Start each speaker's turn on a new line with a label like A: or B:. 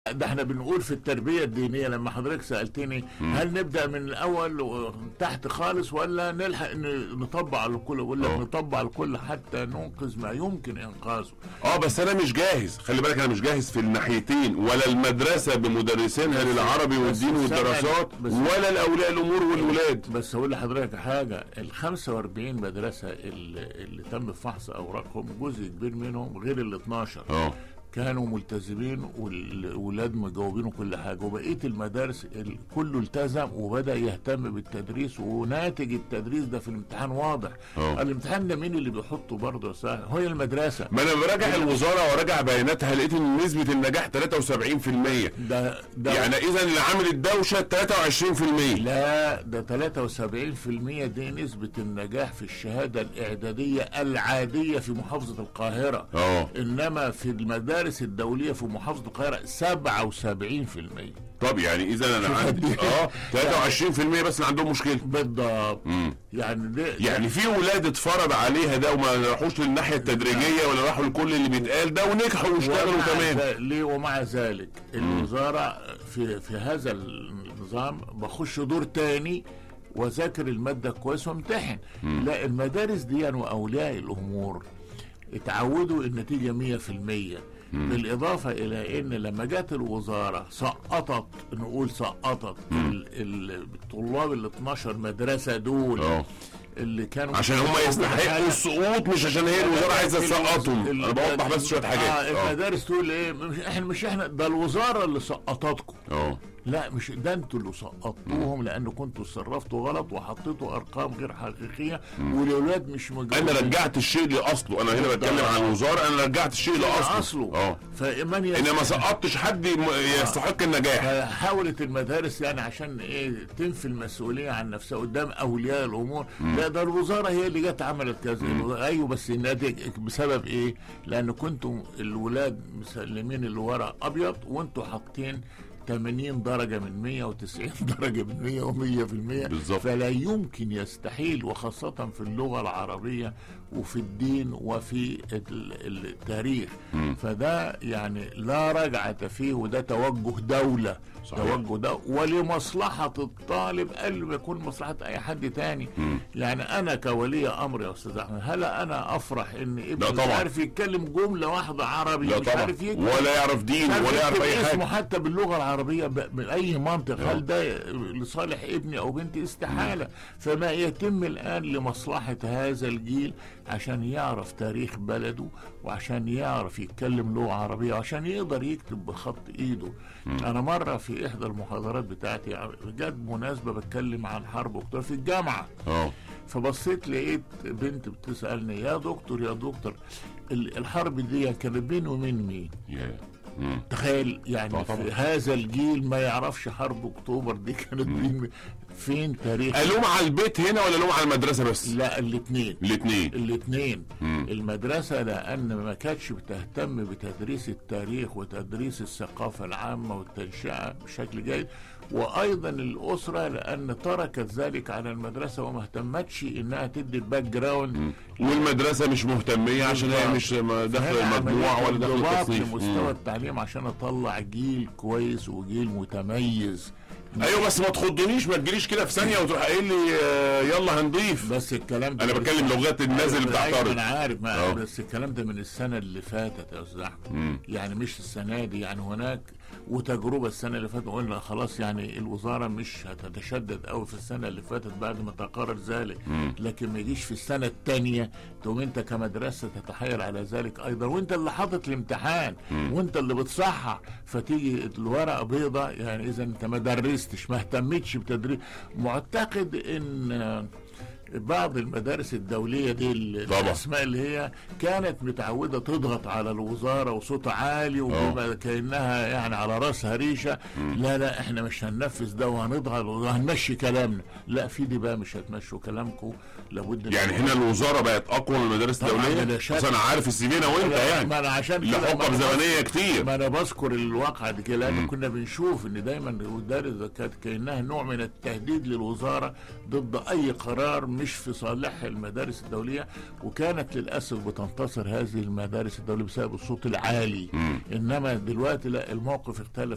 A: ده احنا بنقول في التربيه الدينيه لما حضرتك سالتني هل نبدا من الاول و- تحت خالص ولا نلحق ن- نطبق على الكل اقول لك
B: اه.
A: نطبق على الكل حتى ننقذ ما يمكن انقاذه
B: اه بس انا مش جاهز خلي بالك انا مش جاهز في الناحيتين ولا المدرسه بمدرسينها للعربي
A: بس
B: والدين
A: السنة-
B: والدراسات
A: بس-
B: ولا الاولياء الامور والولاد
A: بس اقول لحضرتك حاجه ال 45 مدرسه اللي, اللي تم فحص اوراقهم جزء كبير منهم غير ال 12
B: اه
A: كانوا ملتزمين والولاد مجاوبين كل حاجه وبقيه المدارس ال- كله التزم وبدا يهتم بالتدريس وناتج التدريس ده في الامتحان واضح
B: اه.
A: الامتحان ده مين اللي بيحطه برضه يا سهل هي المدرسه
B: ما انا براجع الوزاره وراجع بياناتها لقيت ان نسبه النجاح 73%
A: ده ده
B: يعني اذا اللي عامل الدوشه 23%
A: لا ده 73% دي نسبة النجاح في الشهادة الإعدادية العادية في محافظة القاهرة
B: اه
A: إنما في المدارس الدولية في محافظة القاهرة 77%
B: طب يعني اذا انا
A: شوف
B: عندي
A: قد إيه.
B: اه 23% بس اللي عندهم مشكله
A: بالضبط
B: مم.
A: يعني ده
B: يعني في ولاد اتفرض عليها ده وما راحوش للناحيه التدريجيه ولا راحوا لكل اللي بيتقال ده ونجحوا واشتغلوا
A: ومع
B: تمام
A: ذا- ليه ومع ذلك الوزارة في في هذا النظام بخش دور تاني وذاكر المادة كويس وامتحن لا المدارس دي واولياء الامور اتعودوا النتيجة مية في المية بالإضافة إلى أن لما جت الوزارة سقطت نقول سقطت ال- ال- الطلاب ال 12 مدرسة دول
B: اه
A: اللي كانوا
B: عشان هم يستحقوا السقوط مش عشان هي الوزاره عايزه تسقطهم
A: ال-
B: انا بوضح بس شويه
A: اه
B: حاجات اه
A: المدارس تقول ايه مش احنا مش احنا ده الوزاره اللي سقطتكم
B: اه
A: لا مش ده انتوا اللي سقطتوهم لان كنتوا صرفتوا غلط وحطيتوا ارقام غير حقيقيه والاولاد مش مجاوبين
B: انا رجعت الشيء لاصله انا هنا بتكلم عن الوزاره انا رجعت الشيء لاصله
A: اصله
B: اه
A: فمن يس-
B: انما سقطتش حد م- يستحق النجاح
A: فحاولت المدارس يعني عشان ايه تنفي المسؤوليه عن نفسها قدام اولياء الامور لا ده الوزاره هي اللي جت عملت كذا ايوه بس الناتج بسبب ايه؟ لان كنتم الولاد مسلمين اللي ورا ابيض وانتوا حاطين 80 درجة من 190 درجة من 100 و100%
B: بالظبط.
A: فلا يمكن يستحيل وخاصة في اللغة العربية وفي الدين وفي ال- التاريخ فده يعني لا رجعة فيه وده توجه دولة
B: صحيح.
A: توجه ده ولمصلحة الطالب قبل ما يكون مصلحة أي حد تاني يعني أنا كولي أمر يا أستاذ أحمد هل أنا أفرح إن ابني مش
B: طبعا.
A: عارف يتكلم جملة واحدة عربي
B: لا
A: مش
B: طبعا
A: عارف يكتب
B: ولا يعرف دين
A: مش عارف
B: ولا يعرف
A: يكتب
B: اي
A: اسمه
B: حاجه
A: حتى باللغه العربيه ب- من اي منطق
B: آه.
A: هل ده لصالح ابني او بنتي استحاله فما يتم الان لمصلحه هذا الجيل عشان يعرف تاريخ بلده وعشان يعرف يتكلم لغه عربيه وعشان يقدر يكتب بخط ايده انا مره في احدى المحاضرات بتاعتي جت مناسبه بتكلم عن حرب اكتوبر في الجامعه
B: اه
A: فبصيت لقيت بنت بتسالني يا دكتور يا دكتور ال- الحرب دي كانت بين ومين مين
B: يا مم.
A: تخيل يعني
B: آه طبعا.
A: في هذا الجيل ما يعرفش حرب اكتوبر دي كانت بين فين تاريخ
B: الوم على البيت هنا ولا الوم على المدرسه بس
A: لا الاثنين
B: الاثنين
A: الاثنين المدرسة لأن ما كانتش بتهتم بتدريس التاريخ وتدريس الثقافة العامة والتنشئة بشكل جيد وأيضا الأسرة لأن تركت ذلك على المدرسة وما اهتمتش إنها تدي الباك جراوند
B: والمدرسه مش مهتميه عشان هي مش م- داخل
A: فهنا
B: المجموع
A: عملية
B: ولا داخل
A: انضباط
B: التصنيف
A: لمستوى
B: مم.
A: التعليم عشان أطلع جيل كويس وجيل متميز
B: ايوه بس ما تخضنيش ما تجيليش كده في ثانيه وتروح قايل لي آه، يلا هنضيف
A: بس الكلام ده
B: انا
A: من
B: بتكلم
A: السنة-
B: لغات الناس اللي
A: أيوة،
B: بتعترض
A: انا عارف ما
B: أه.
A: بس الكلام ده من السنه اللي فاتت يا استاذ احمد
B: مم.
A: يعني مش السنه دي يعني هناك وتجربه السنه اللي فاتت قلنا خلاص يعني الوزاره مش هتتشدد قوي في السنه اللي فاتت بعد ما تقرر ذلك لكن ما يجيش في السنه الثانيه تقوم انت كمدرسه تتحايل على ذلك ايضا وانت اللي حاطط الامتحان وانت اللي بتصحح فتيجي الورقه بيضة يعني اذا انت ما درستش ما اهتمتش بتدريس معتقد ان بعض المدارس الدولية دي ال-
B: طبعا.
A: الأسماء اللي هي كانت متعودة تضغط على الوزارة وصوتها عالي وبما كأنها يعني على راسها ريشة لا لا احنا مش هننفذ ده وهنضغط وهنمشي كلامنا لا في دي بقى مش هتمشوا كلامكم لابد من-
B: يعني هنا الوزاره بقت اقوى من المدارس
A: طبعاً
B: الدوليه
A: بلا شك.
B: بس انا عارف السي في انا وانت
A: ما
B: يعني
A: انا عشان كده
B: لحقب
A: ما أنا
B: زمنيه
A: بذكر-
B: كتير
A: ما انا بذكر الواقع دي كده لان كنا بنشوف ان دايما المدارس كانت كانها نوع من التهديد للوزاره ضد اي قرار مش في صالح المدارس الدوليه وكانت للاسف بتنتصر هذه المدارس الدوليه بسبب الصوت العالي انما دلوقتي لا الموقف اختلف